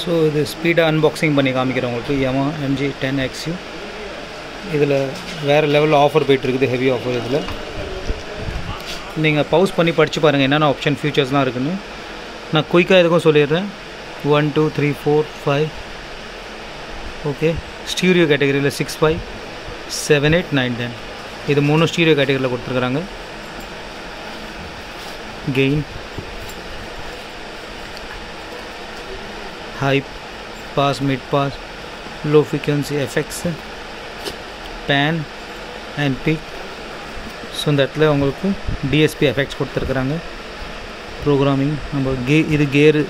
so இது ஸ்பீடாக unboxing பண்ணி காமிக்கிறேன் உங்களுக்கு யமா எம்ஜி டென் எக்ஸ்யூ இதில் வேறு லெவலில் ஆஃபர் போயிட்டுருக்குது ஹெவி ஆஃபர் இதில் நீங்கள் பவுஸ் பண்ணி படித்து பாருங்கள் என்னென்ன ஆப்ஷன் ஃபியூச்சர்ஸ்லாம் இருக்குன்னு நான் குயிக்காக எதுக்கும் சொல்லிடுறேன் one two three four five okay stereo கேட்டகரியில் six five seven eight nine ten இது மூணு ஸ்டீரியோ கேட்டகரியில் கொடுத்துருக்குறாங்க gain high pass mid pass low frequency effects pan and peak so இந்த இடத்துல உங்களுக்கு டிஎஸ்பி எஃபெக்ட்ஸ் கொடுத்துருக்குறாங்க ப்ரோக்ராமிங் நம்ம கே இது கேரு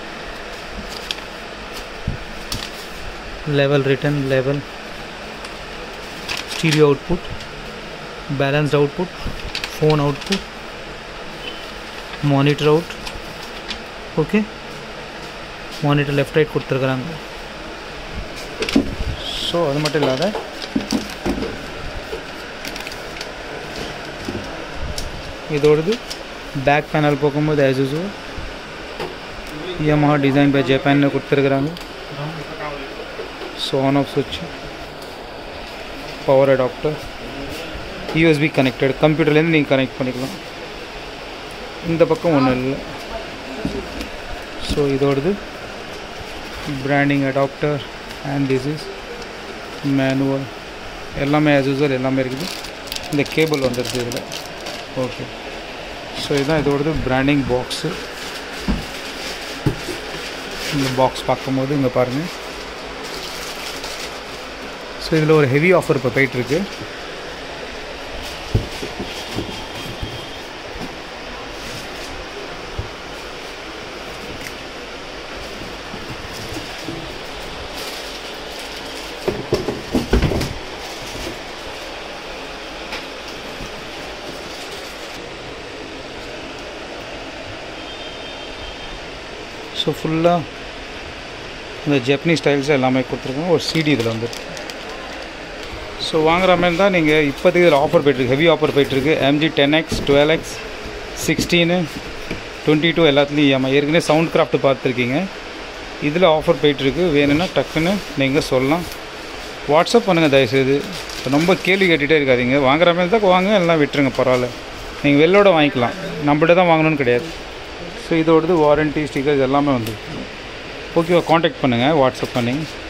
level return level stereo output balanced output phone output monitor out okay monitor left right கொடுத்துருக்குறாங்க ஸோ அது மட்டும் இல்லாத இதோடது பேக் பேனல் போகும்போது as usual Yamaha design by ஜப்பான்னு கொடுத்துருக்குறாங்க ஸோ ஆன் ஆஃப் சுவிட்ச் பவர் அடாப்டர் யூஎஸ்பி கனெக்டட் கம்ப்யூட்டர்லேருந்து நீங்கள் கனெக்ட் பண்ணிக்கலாம் இந்த பக்கம் ஒன்றும் இல்லை ஸோ இதோடது branding adapter and this is manual எல்லாமே ஆஸ் யூஸ்வல் எல்லாமே இருக்குது இந்த கேபிள் வந்துடுது இதில் ஓகே ஸோ இதுதான் இதோடது பிராண்டிங் பாக்ஸு இந்த பாக்ஸ் பார்க்கும்போது இங்கே பாருங்கள் ஸோ இதில் ஒரு ஹெவி ஆஃபர் இப்போ போயிட்டுருக்கு ஸோ ஃபுல்லாக இந்த ஜப்பனீஸ் ஸ்டைல்ஸ் எல்லாமே கொடுத்துருக்காங்க ஒரு சிடி இதில் வந்துருக்கு ஸோ வாங்குற மாதிரி இருந்தால் நீங்கள் இப்போதைக்கு இதில் ஆஃபர் போயிட்டுருக்கு ஹெவி ஆஃபர் போயிட்டுருக்கு MG ten X twelve X சிக்ஸ்டீனு டுவெண்ட்டி டூ எல்லாத்துலேயும் ஏமா ஏற்கனவே சவுண்ட் கிராஃப்ட் பார்த்துருக்கீங்க இதில் ஆஃபர் போயிட்டுருக்கு வேணும்னா டக்குன்னு நீங்கள் சொல்லலாம் வாட்ஸ்அப் பண்ணுங்கள் தயவுசெய்து ரொம்ப கேள்வி கேட்டுகிட்டே இருக்காதீங்க வாங்குற மாதிரி இருந்தால் வாங்க எல்லாம் விட்டுருங்க பரவாயில்ல நீங்கள் வெளிலோட வாங்கிக்கலாம் நம்மள்ட்ட தான் வாங்கணும்னு கிடையாது ஸோ இதோடது வாரண்ட்டி ஸ்டிக்கர்ஸ் எல்லாமே வந்து ஓகேவா காண்டாக்ட் பண்ணுங்கள் வாட்ஸ்அப் பண்ணி